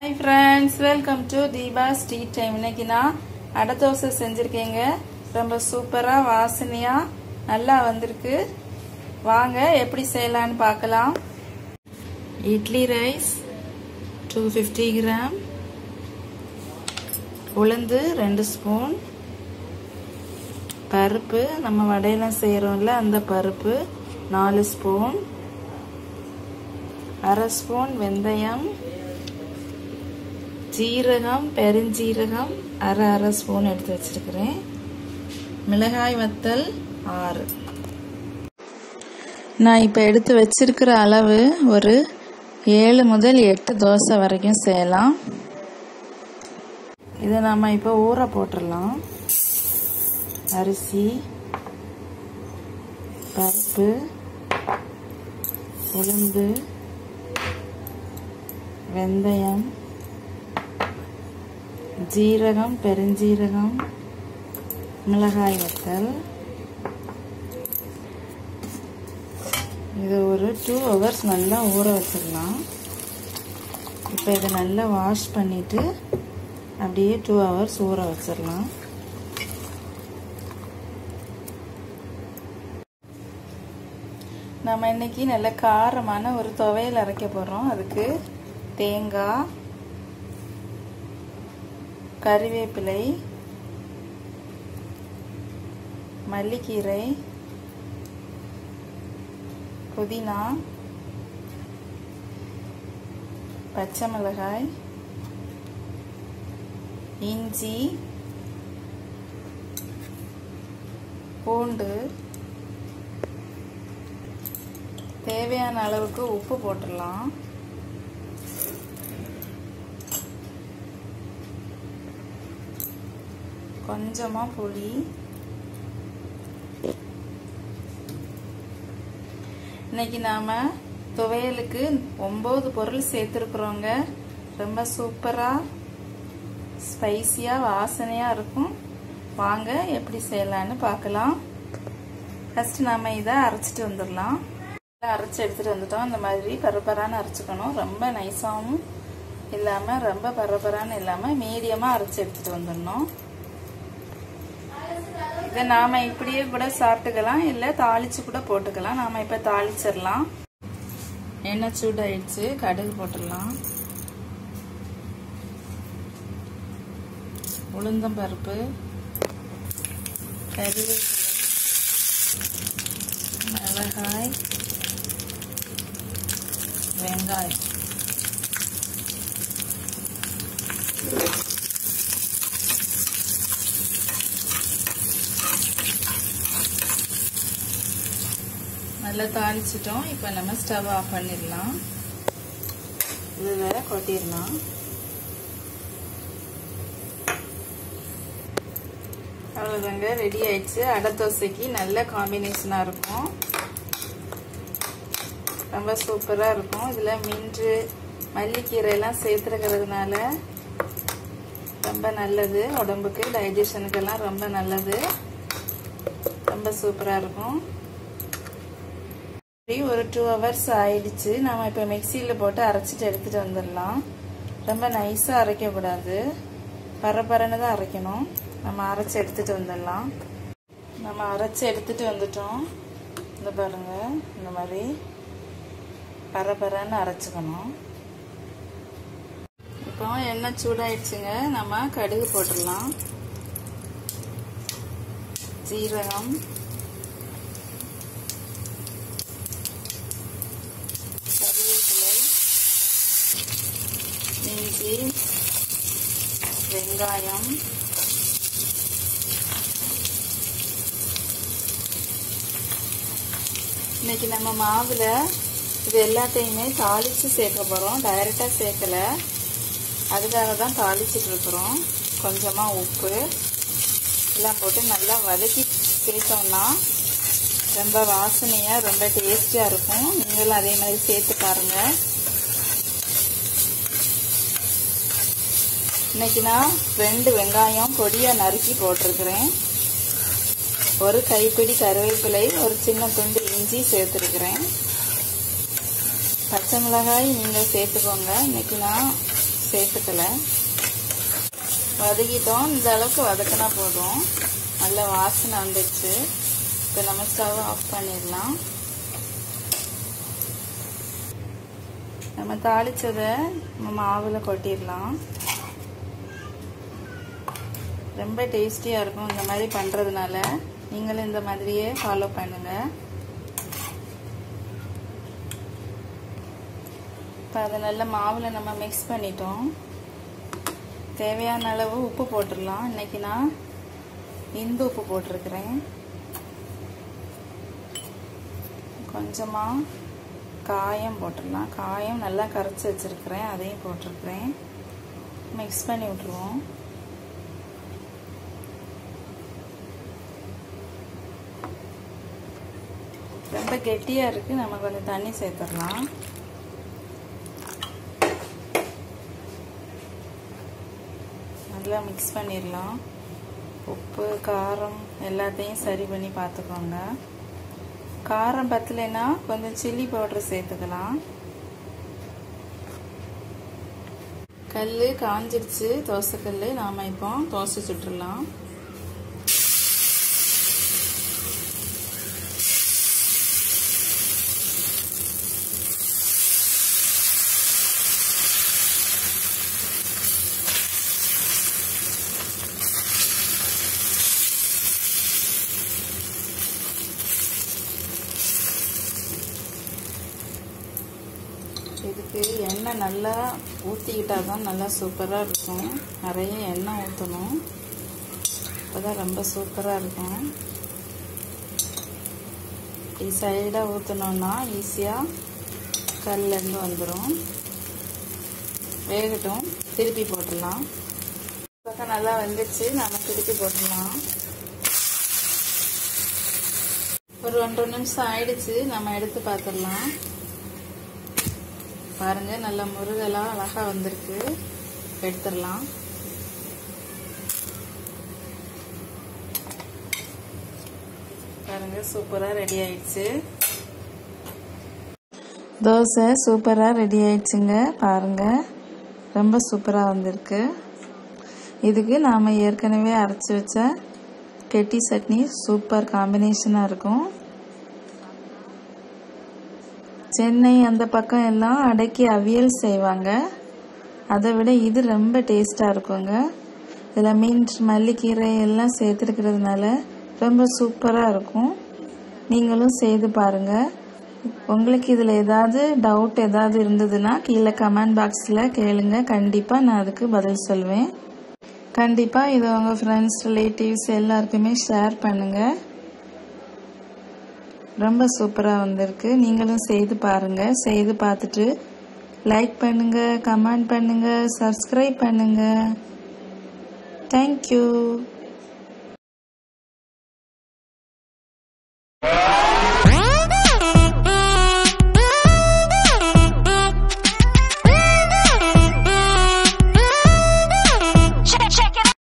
hi friends welcome to Deepa street time இன்னைக்கு நான் அடை தோசை செஞ்சுருக்கேங்க ரொம்ப சூப்பராக வாசனையாக நல்லா வந்திருக்கு வாங்க எப்படி செய்யலான்னு பார்க்கலாம் idli rice two fifty gram உளுந்து ரெண்டு ஸ்பூன் பருப்பு நம்ம வடையெல்லாம் செய்கிறோம்ல அந்த பருப்பு நாலு ஸ்பூன் அரை ஸ்பூன் வெந்தயம் ஜீரகம் பெருஞ்சீரகம் அரை அரை ஸ்பூன் எடுத்து வச்சிருக்கிறேன் மிளகாய் வத்தல் ஆறு நான் இப்போ எடுத்து வச்சிருக்கிற அளவு ஒரு ஏழு முதல் எட்டு தோசை வரைக்கும் செய்யலாம் இதை நம்ம இப்போ ஊற போட்டுடலாம் அரிசி பருப்பு உளுந்து வெந்தயம் ஜீரகம் பெருஞ்சீரகம் மிளகாய் வத்தல் இது ஒரு டூ ஹவர்ஸ் நல்லா ஊற வச்சிடலாம் இப்போ இதை நல்லா வாஷ் பண்ணிவிட்டு அப்படியே டூ ஹவர்ஸ் ஊற வச்சிடலாம் நம்ம இன்னைக்கு நல்ல காரமான ஒரு துவையல் அரைக்க போகிறோம் அதுக்கு தேங்காய் கறிவேப்பிலை மல்லிக்கீரை புதினா பச்சை மிளகாய் இஞ்சி பூண்டு தேவையான அளவுக்கு உப்பு போட்டுடலாம் கொஞ்சமாக புளி இன்னைக்கு நாம் துவையலுக்கு ஒம்பது பொருள் சேர்த்துருக்குறோங்க ரொம்ப சூப்பராக ஸ்பைசியாக வாசனையாக இருக்கும் வாங்க எப்படி செய்யலான்னு பார்க்கலாம் ஃபஸ்ட்டு நாம் இதை அரைச்சிட்டு வந்துடலாம் அரைச்சி எடுத்துகிட்டு வந்துட்டோம் இந்த மாதிரி பரபரான்னு அரைச்சிக்கணும் ரொம்ப நைஸாகவும் இல்லாமல் ரொம்ப பரபரான்னு இல்லாமல் மீடியமாக அரைச்சி எடுத்துகிட்டு வந்துடணும் இதை நாம் இப்படியே கூட சாப்பிட்டுக்கலாம் இல்லை தாளிச்சு கூட போட்டுக்கலாம் நாம் இப்போ தாளிச்சிடலாம் எண்ணெய் சூடாயிடுச்சு கடுகு போட்டுடலாம் உளுந்தம் பருப்பு கருவேப்பிலை மிளகாய் வெங்காயம் நல்லா தாளிச்சிட்டோம் இப்போ நம்ம ஸ்டவ் ஆஃப் பண்ணிடலாம் இதில் கொட்டிடலாம் அவ்வளோதாங்க ரெடி ஆயிடுச்சு அடை தோசைக்கு நல்ல காம்பினேஷனாக இருக்கும் ரொம்ப சூப்பராக இருக்கும் இதில் மின்று மல்லிக்கீரையெல்லாம் சேர்த்துருக்கிறதுனால ரொம்ப நல்லது உடம்புக்கு டைஜஷனுக்கெல்லாம் ரொம்ப நல்லது ரொம்ப சூப்பராக இருக்கும் ஒரு டூ ஹவர்ஸ் ஆயிடுச்சு நம்ம இப்போ மிக்சியில் போட்டு அரைச்சிட்டு எடுத்துகிட்டு வந்துடலாம் ரொம்ப நைஸாக அரைக்கக்கூடாது பரபரன்னு தான் அரைக்கணும் நம்ம அரைச்சி எடுத்துகிட்டு வந்துடலாம் நம்ம அரைச்சி எடுத்துகிட்டு வந்துட்டோம் இந்த பாருங்க இந்த மாதிரி பரபரன்னு அரைச்சிக்கணும் இப்போ எண்ணெய் சூடாயிடுச்சுங்க நம்ம கடுகு போட்டுடலாம் ஜீரகம் கருவேப்பிலை இஞ்சி வெங்காயம் இன்னைக்கு நம்ம மாவில் இது எல்லாத்தையுமே தாளித்து சேர்க்க போகிறோம் டைரெக்டாக சேர்க்கலை அதுக்காக தான் தாளிச்சிட்டு இருக்கிறோம் கொஞ்சமாக உப்பு எல்லாம் போட்டு நல்லா வதக்கி சேர்த்தோம்னா ரொம்ப வாசனையாக ரொம்ப டேஸ்டியாக இருக்கும் நீங்களும் அதே மாதிரி சேர்த்து பாருங்கள் இன்னைக்கு நான் ரெண்டு வெங்காயம் பொடியாக நறுக்கி போட்டிருக்கிறேன் ஒரு கைப்பிடி கருவேப்பிலை ஒரு சின்ன துண்டு இஞ்சி சேர்த்துருக்கிறேன் பச்சை மிளகாய் நீங்கள் சேர்த்துக்கோங்க இன்னைக்கு நான் சேர்த்துக்கல வதக்கிட்டோம் இந்த அளவுக்கு வதக்கினா போதும் நல்ல வாசனை வந்துடுச்சு இப்போ நம்ம ஸ்டவ் ஆஃப் பண்ணிடலாம் நம்ம தாளிச்சதை நம்ம மாவில் கொட்டிடலாம் ரொம்ப டேஸ்டியாக இருக்கும் இந்த மாதிரி பண்ணுறதுனால நீங்களும் இந்த மாதிரியே ஃபாலோ பண்ணுங்கள் இப்போ அதை நல்ல மாவில் நம்ம மிக்ஸ் பண்ணிட்டோம் தேவையான அளவு உப்பு போட்டுடலாம் இன்னைக்கு நான் இந்து உப்பு போட்டிருக்கிறேன் கொஞ்சமாக காயம் போட்டுடலாம் காயம் நல்லா கரைச்சி வச்சுருக்கிறேன் அதையும் போட்டிருக்கிறேன் மிக்ஸ் பண்ணி விட்ருவோம் ரொம்ப கெட்டியாக இருக்குது நம்ம கொஞ்சம் தண்ணி சேர்த்துடலாம் நல்லா மிக்ஸ் பண்ணிடலாம் உப்பு காரம் எல்லாத்தையும் சரி பண்ணி பார்த்துக்கோங்க காரம் பத்தலைன்னா கொஞ்சம் சில்லி பவுடர் சேர்த்துக்கலாம் கல் காஞ்சிருச்சு தோசைக்கல் நாம் இப்போ தோசை சுட்டுடலாம் இதுக்கு எண்ணெய் நல்லா ஊற்றிக்கிட்டால் தான் நல்லா சூப்பராக இருக்கும் நிறைய எண்ணெய் ஊற்றணும் அப்போ தான் ரொம்ப சூப்பராக இருக்கும் இப்படி சைடாக ஊற்றினோன்னா ஈஸியாக கல்லேருந்து வந்துடும் வேகட்டும் திருப்பி போட்டுடலாம் பக்கம் நல்லா வந்துச்சு நம்ம திருப்பி போட்டுடலாம் ஒரு ஒன்றரை நிமிஷம் ஆயிடுச்சு நம்ம எடுத்து பார்த்துடலாம் பாருங்க நல்ல முருகெல்லாம் அழகா வந்திருக்கு எடுத்துடலாம் பாருங்க சூப்பரா ரெடி ஆயிடுச்சு தோசை சூப்பரா ரெடி ஆயிடுச்சுங்க பாருங்க ரொம்ப சூப்பரா வந்திருக்கு இதுக்கு நாம ஏற்கனவே அரைச்சி வச்ச கெட்டி சட்னி சூப்பர் காம்பினேஷனா இருக்கும் சென்னை அந்த பக்கம் எல்லாம் அடக்கி அவியல் செய்வாங்க அதை விட இது ரொம்ப டேஸ்டாக இருக்குங்க இதில் மீன் மல்லிக்கீரை எல்லாம் சேர்த்துருக்கிறதுனால ரொம்ப சூப்பராக இருக்கும் நீங்களும் செய்து பாருங்கள் உங்களுக்கு இதில் ஏதாவது டவுட் ஏதாவது இருந்ததுன்னா கீழே கமெண்ட் பாக்ஸில் கேளுங்க கண்டிப்பாக நான் அதுக்கு பதில் சொல்வேன் கண்டிப்பாக இதை உங்கள் ஃப்ரெண்ட்ஸ் ரிலேட்டிவ்ஸ் எல்லாருக்குமே ஷேர் பண்ணுங்கள் ரொம்ப சூப்பராக வந்திருக்கு நீங்களும் செய்து பாருங்கள் செய்து பார்த்துட்டு லைக் பண்ணுங்கள் கமெண்ட் பண்ணுங்கள் சப்ஸ்கிரைப் பண்ணுங்கள் தேங்க்யூ